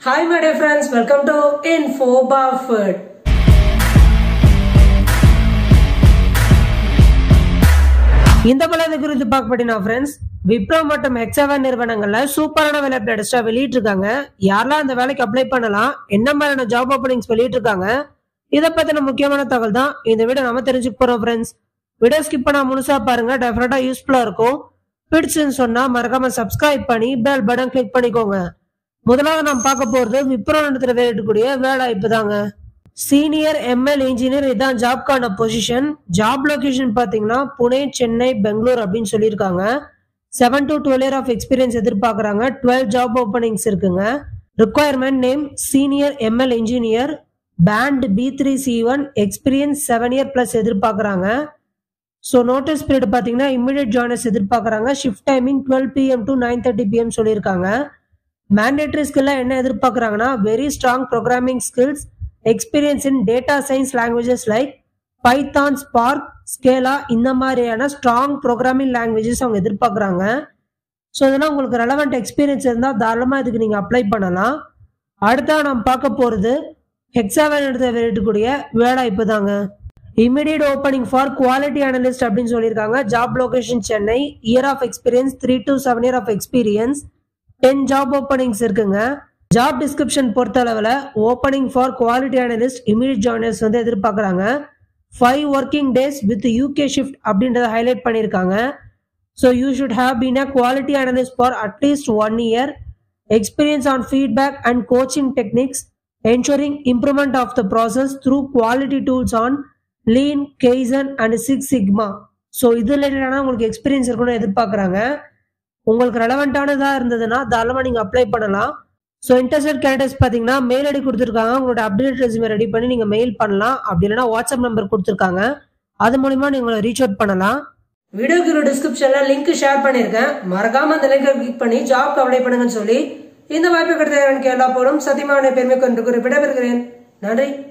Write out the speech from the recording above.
Hi, my dear friends. Welcome to Info Buffett. இந்த பலத்தை குறித்து பார்க்கப்பட்டினா ஃப்ரெண்ட்ஸ் விப்ரோ மற்றும் ஹெக்ஸாவன் நிறுவனங்கள்ல சூப்பரான வேலை லேட்டஸ்டா வெளியிட்டிருக்காங்க யாரெல்லாம் அந்த வேலைக்கு அப்ளை பண்ணலாம் என்ன மாதிரியான ஜாப் ஓப்பனிங்ஸ் வெளியிட்டிருக்காங்க இதை பத்தின முக்கியமான தகவல் தான் இந்த வீடியோ நம்ம தெரிஞ்சுக்க போறோம் ஃப்ரெண்ட்ஸ் வீடியோ ஸ்கிப் பண்ணா முழுசா பாருங்க டெஃபினட்டா யூஸ்ஃபுல்லா இருக்கும் பிடிச்சுன்னு சொன்னா மறக்காம சப்ஸ்கிரைப் பண்ணி பெல் பட்டன் கிளிக் பண்ணிக்கோங்க முதலாவது நாம் பார்க்க போறது விப்ரோ நடத்துல வெளியிடக்கூடிய வேலை வாய்ப்பு தாங்க சீனியர் எம்எல் இன்ஜினியர் இதான் ஜாப்க்கான பொசிஷன் ஜாப் லொகேஷன் பாத்தீங்கன்னா புனே சென்னை பெங்களூர் அப்படின்னு சொல்லியிருக்காங்க seven to twelve year of experience எதிர்பார்க்குறாங்க டுவெல் ஜாப் ஓப்பனிங்ஸ் இருக்குங்க requirement name senior ML engineer band B three C one experience seven year plus எதிர்பார்க்குறாங்க ஸோ நோட்டீஸ் பீரியட் பார்த்தீங்கன்னா immediate joiners எதிர்பார்க்குறாங்க shift timing twelve PM to nine thirty PM சொல்லியிருக்காங்க mandatory ஸ்கில்லாம் என்ன எதிர்பார்க்குறாங்கன்னா very strong programming skills experience in data science languages like Python Spark Scala இந்த மாதிரியான strong programming languages அவங்க எதிர்பார்க்குறாங்க ஸோ இதெல்லாம் உங்களுக்கு ரெலவெண்ட் எக்ஸ்பீரியன்ஸ் இருந்தால் தாராளமாக இதுக்கு நீங்கள் அப்ளை பண்ணலாம் அடுத்தா நம்ம பார்க்க போகிறது ஹெக்ஸாவன் எடுத்த வெளியிடக்கூடிய வேலைவாய்ப்பு தாங்க immediate opening for quality analyst அப்படின்னு சொல்லியிருக்காங்க job location Chennai year of experience three to seven year of experience ten job openings இருக்குங்க ஜாப் டிஸ்கிரிப்ஷன் பொறுத்த அளவில் opening for quality analyst immediate joiners வந்து எதிர்பார்க்குறாங்க five working days with UK shift அப்படின்றத highlight பண்ணியிருக்காங்க so you should have been a quality analyst for at least one year experience on feedback and coaching techniques ensuring improvement of the process through quality tools on lean kaizen and six sigma so இது ரிலேட்டடான உங்களுக்கு experience இருக்கணும்னு எதிர்பார்க்குறாங்க உங்களுக்கு ரெலவெண்ட்டானதாக இருந்ததுன்னா தாராளமாக நீங்கள் apply பண்ணலாம் ஸோ இன்ட்ரெஸ்டட் கேண்டிடேட்ஸ் பார்த்தீங்கன்னா மெயில் ஐடி கொடுத்துருக்காங்க உங்களோட அப்டேட் ரெஸ்யூமே ரெடி பண்ணி நீங்கள் மெயில் பண்ணலாம் அப்படி இல்லைன்னா வாட்ஸ்அப் நம்பர் கொடுத்துருக்காங்க அது மூலிமா நீங்கள் ரீச் அவுட் பண்ணலாம் வீடியோக்கு டிஸ்கிரிப்ஷன்ல லிங்க் ஷேர் பண்ணியிருக்கேன் மறக்காம அந்த லிங்கை கிளிக் பண்ணி ஜாப் அப்ளை பண்ணுங்கன்னு சொல்லி இந்த வாய்ப்பு கிடைத்த எனக்கு எல்லா போடும் சத்தியமான பெருமை கொண்டு விடைபெறுகிறேன் நன்றி